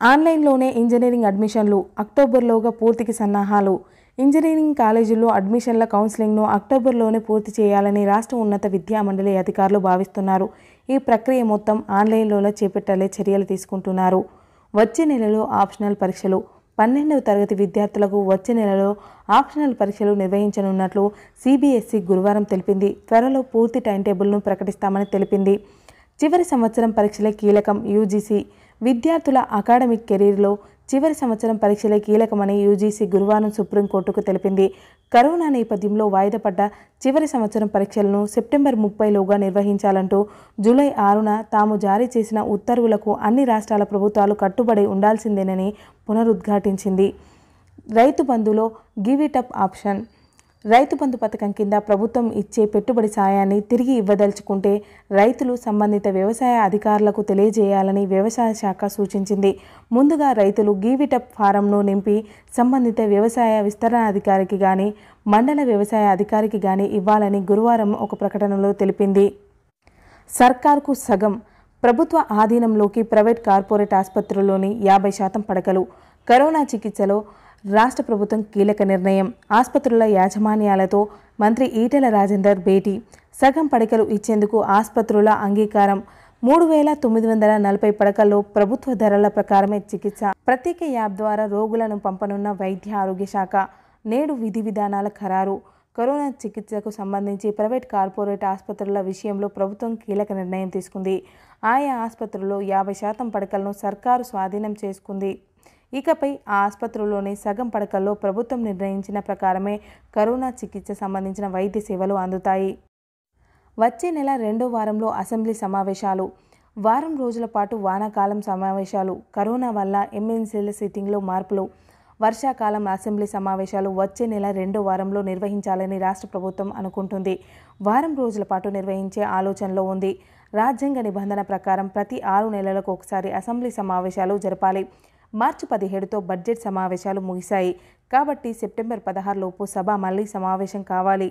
ఆన్లైన్లోనే ఇంజనీరింగ్ అడ్మిషన్లు అక్టోబర్లోగా పూర్తికి సన్నాహాలు ఇంజనీరింగ్ కాలేజీల్లో అడ్మిషన్ల కౌన్సిలింగ్ను అక్టోబర్లోనే పూర్తి చేయాలని రాష్ట్ర ఉన్నత విద్యా మండలి అధికారులు భావిస్తున్నారు ఈ ప్రక్రియ మొత్తం ఆన్లైన్లోనే చేపట్టాలే చర్యలు తీసుకుంటున్నారు వచ్చే నెలలో ఆప్షనల్ పరీక్షలు పన్నెండవ తరగతి విద్యార్థులకు వచ్చే నెలలో ఆప్షనల్ పరీక్షలు నిర్వహించనున్నట్లు సిబిఎస్ఈ గురువారం తెలిపింది త్వరలో పూర్తి టైం టేబుల్ను ప్రకటిస్తామని తెలిపింది చివరి సంవత్సరం పరీక్షలే కీలకం యూజీసీ విద్యార్థుల అకాడమిక్ కెరీర్లో చివరి సంవత్సరం పరీక్షలే కీలకమని యూజీసీ గురువారం సుప్రీంకోర్టుకు తెలిపింది కరోనా నేపథ్యంలో వాయిదా పడ్డ చివరి సంవత్సరం పరీక్షలను సెప్టెంబర్ ముప్పైలోగా నిర్వహించాలంటూ జూలై ఆరున తాము జారీ చేసిన ఉత్తర్వులకు అన్ని రాష్ట్రాల ప్రభుత్వాలు కట్టుబడి ఉండాల్సిందేనని పునరుద్ఘాటించింది రైతు బంధులో give it up option Rythu Bandhu పథకం కింద ప్రభుత్వం ఇచ్చే పెట్టుబడి సాయాన్ని తిరిగి ఇవ్వదలుచుకుంటే రైతులు సంబంధిత వ్యవసాయ అధికారులకు తెలియజేయాలని వ్యవసాయ శాఖ సూచించింది ముందుగా రైతులు గీవిటప్ ఫారంను నింపి సంబంధిత వ్యవసాయ విస్తరణ అధికారికి కానీ మండల వ్యవసాయ అధికారికి కానీ ఇవ్వాలని గురువారం ఒక ప్రకటనలో తెలిపింది సర్కార్కు సగం ప్రభుత్వ ఆధీనంలోకి ప్రైవేట్ కార్పొరేట్ ఆసుపత్రుల్లోని యాభై శాతం పడకలు కరోనా చికిత్సలో రాష్ట్ర ప్రభుత్వం కీలక నిర్ణయం ఆసుపత్రుల యాజమాన్యాలతో మంత్రి ఈటెల రాజేందర్ భేటీ సగం పడకలు ఇచ్చేందుకు ఆసుపత్రుల అంగీకారం మూడు వేల తొమ్మిది వందల నలభై పడకల్లో ప్రభుత్వ ధరల ప్రకారమే చికిత్స ప్రత్యేక యాప్ ద్వారా రోగులను పంపనున్న వైద్య ఆరోగ్య శాఖ నేడు విధి విధానాల ఖరారు కరోనా చికిత్సకు సంబంధించి ప్రైవేట్ కార్పొరేట్ ఆసుపత్రుల విషయంలో ప్రభుత్వం కీలక నిర్ణయం తీసుకుంది ఆయా ఆసుపత్రుల్లో యాభై శాతం పడకలను సర్కారు స్వాధీనం చేసుకుంది ఇకపై ఆ ఆసుపత్రుల్లోని సగం పడకల్లో ప్రభుత్వం నిర్ణయించిన ప్రకారమే కరోనా చికిత్స సంబంధించిన వైద్య సేవలు అందుతాయి వచ్చే నెల రెండో వారంలో అసెంబ్లీ సమావేశాలు వారం రోజుల పాటు వానాకాలం సమావేశాలు కరోనా వల్ల ఎమ్మెల్సీల సిట్టింగ్లో మార్పులు వర్షాకాలం అసెంబ్లీ సమావేశాలు వచ్చే నెల రెండో వారంలో నిర్వహించాలని రాష్ట్ర ప్రభుత్వం అనుకుంటుంది వారం రోజుల పాటు నిర్వహించే ఆలోచనలో ఉంది రాజ్యాంగ నిబంధన ప్రకారం ప్రతి ఆరు నెలలకు ఒకసారి అసెంబ్లీ సమావేశాలు జరపాలి మార్చి పదిహేడుతో బడ్జెట్ సమావేశాలు ముగిశాయి కాబట్టి సెప్టెంబర్ పదహారులోపు సభ మళ్ళీ సమావేశం కావాలి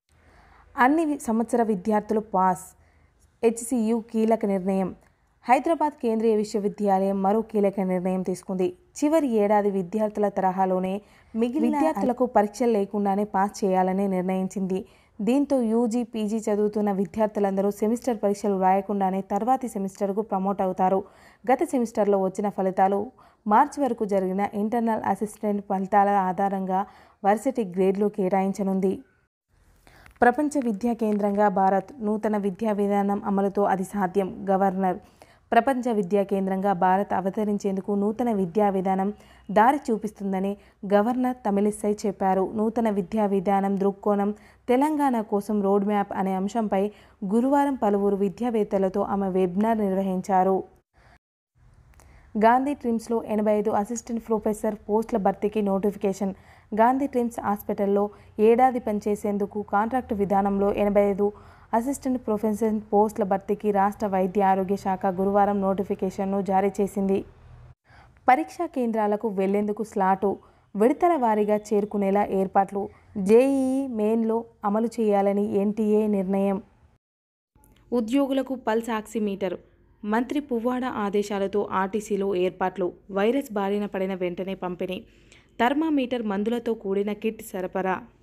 అన్ని సంవత్సర విద్యార్థులు పాస్ హెచ్సియు కీలక నిర్ణయం హైదరాబాద్ కేంద్రీయ విశ్వవిద్యాలయం మరో కీలక నిర్ణయం తీసుకుంది చివరి ఏడాది విద్యార్థుల తరహాలోనే మిగిలిన విద్యార్థులకు పరీక్షలు లేకుండానే పాస్ చేయాలని నిర్ణయించింది దీంతో యూజీ పీజీ చదువుతున్న విద్యార్థులందరూ సెమిస్టర్ పరీక్షలు రాయకుండానే తర్వాతి సెమిస్టర్కు ప్రమోట్ అవుతారు గత సెమిస్టర్లో వచ్చిన ఫలితాలు మార్చి వరకు జరిగిన ఇంటర్నల్ అసిస్టెంట్ ఫలితాల ఆధారంగా వర్సిటీ గ్రేడ్లు కేటాయించనుంది ప్రపంచ విద్యా కేంద్రంగా భారత్ నూతన విద్యా విధానం అమలుతో అది సాధ్యం గవర్నర్ ప్రపంచ విద్యా కేంద్రంగా భారత్ అవతరించేందుకు నూతన విద్యా విధానం దారి చూపిస్తుందని గవర్నర్ తమిళిసై చెప్పారు నూతన విద్యా విధానం దృక్కోణం తెలంగాణ కోసం రోడ్ మ్యాప్ అనే అంశంపై గురువారం పలువురు విద్యావేత్తలతో ఆమె వెబినార్ నిర్వహించారు గాంధీ ట్రిమ్స్లో ఎనభై ఐదు అసిస్టెంట్ ప్రొఫెసర్ పోస్టుల భర్తీకి నోటిఫికేషన్ గాంధీ ట్రిమ్స్ హాస్పిటల్లో ఏడాది పనిచేసేందుకు కాంట్రాక్టు విధానంలో ఎనభై ఐదు అసిస్టెంట్ ప్రొఫెసర్ పోస్టుల భర్తీకి రాష్ట్ర వైద్య ఆరోగ్య శాఖ గురువారం నోటిఫికేషన్ను జారీ చేసింది పరీక్షా కేంద్రాలకు వెళ్లేందుకు స్లాటు విడతల వారీగా చేరుకునేలా ఏర్పాట్లు జేఈఈ మెయిన్లో అమలు చేయాలని ఎన్టీఏ నిర్ణయం ఉద్యోగులకు పల్స్ ఆక్సిమీటర్ మంత్రి పువ్వాడ ఆదేశాలతో ఆర్టీసీలో ఏర్పాట్లు వైరస్ బారిన పడిన వెంటనే పంపిణీ థర్మామీటర్ మందులతో కూడిన కిట్ సరఫరా